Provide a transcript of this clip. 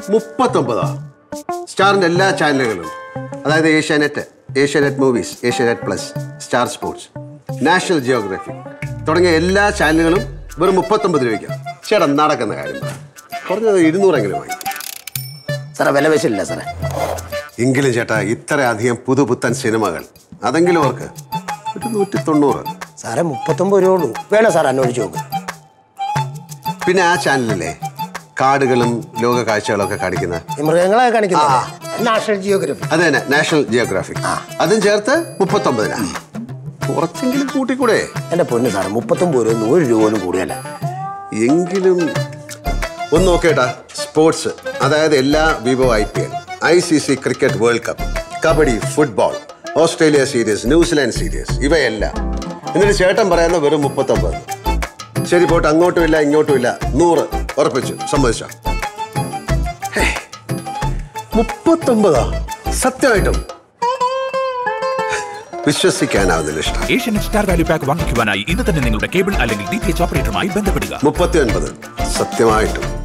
മുപ്പത്തൊമ്പതാ സ്റ്റാറിന്റെ എല്ലാ ചാനലുകളും അതായത് Asianet Asianet movies Asianet plus star sports national geography തുടങ്ങിയ എല്ലാ ചാനലുകളും വെറും മുപ്പത്തൊമ്പത് രൂപയ്ക്കാണ് ചേട്ടാ നടക്കുന്ന കാര്യം പറ. കുറഞ്ഞത് ഇരുന്നൂറെങ്കിലും വാങ്ങി സാറേ വില വെച്ചില്ല സാറേ എങ്കിലും ചേട്ടാ ഇത്രയധികം പുതുപുത്തൻ സിനിമകൾ അതെങ്കിലും ഓർക്ക് ഒരു നൂറ്റി തൊണ്ണൂറ് സാറേ മുപ്പത്തൊമ്പത് രൂപ ഉള്ളൂ വേണോ സാർ അന്വേഷിച്ച് നോക്ക് പിന്നെ ആ ചാനലിലെ കാടുകളും ലോക കാഴ്ചകളൊക്കെ കാണിക്കുന്ന ഈ മൃഗങ്ങളെ കാണിക്കുന്നത് നാഷണൽ ജിയോഗ്രഫി അത് തന്നെ നാഷണൽ ജിയോഗ്രാഫിക് അതും ചേർത്ത് മുപ്പത്തൊമ്പതിനാ കുറച്ചെങ്കിലും കൂട്ടിക്കൂടെ എൻ്റെ പൊന്ന് സാറേ മുപ്പത്തൊമ്പത് രൂപ നൂറ് രൂപ പോലും കൂടുതലല്ല എങ്കിലും ഒന്ന് നോക്കേട്ടാ സ്പോർട്സ് അതായത് എല്ലാ Vivo I P L I C C cricket world cup kabaddi football Australia series New Zealand series ഇവയെല്ലാം എന്നിട്ട് ചേട്ടൻ പറയുന്ന വെറും മുപ്പത്തൊമ്പത് ശരി പോട്ടെ അങ്ങോട്ടും ഇല്ല ഇങ്ങോട്ടും ഇല്ല നൂറ് ഉറപ്പിച്ചു സമ്മതിച്ചോ ഹേ, മുപ്പത്തൊമ്പതാ സത്യമായിട്ടും വിശ്വസിക്കാനാവുന്നില്ല ഇഷ്ടം ഏഷ്യനെറ്റ് സ്റ്റാർ വാല്യൂ പാക്ക് വാങ്ങിക്കുവാനായി ഇന്ന് തന്നെ നിങ്ങളുടെ കേബിൾ അല്ലെങ്കിൽ ഡി ടി എച്ച് ഓപ്പറേറ്ററുമായി ബന്ധപ്പെടുക മുപ്പത്തി ഒൻപത് സത്യമായിട്ടും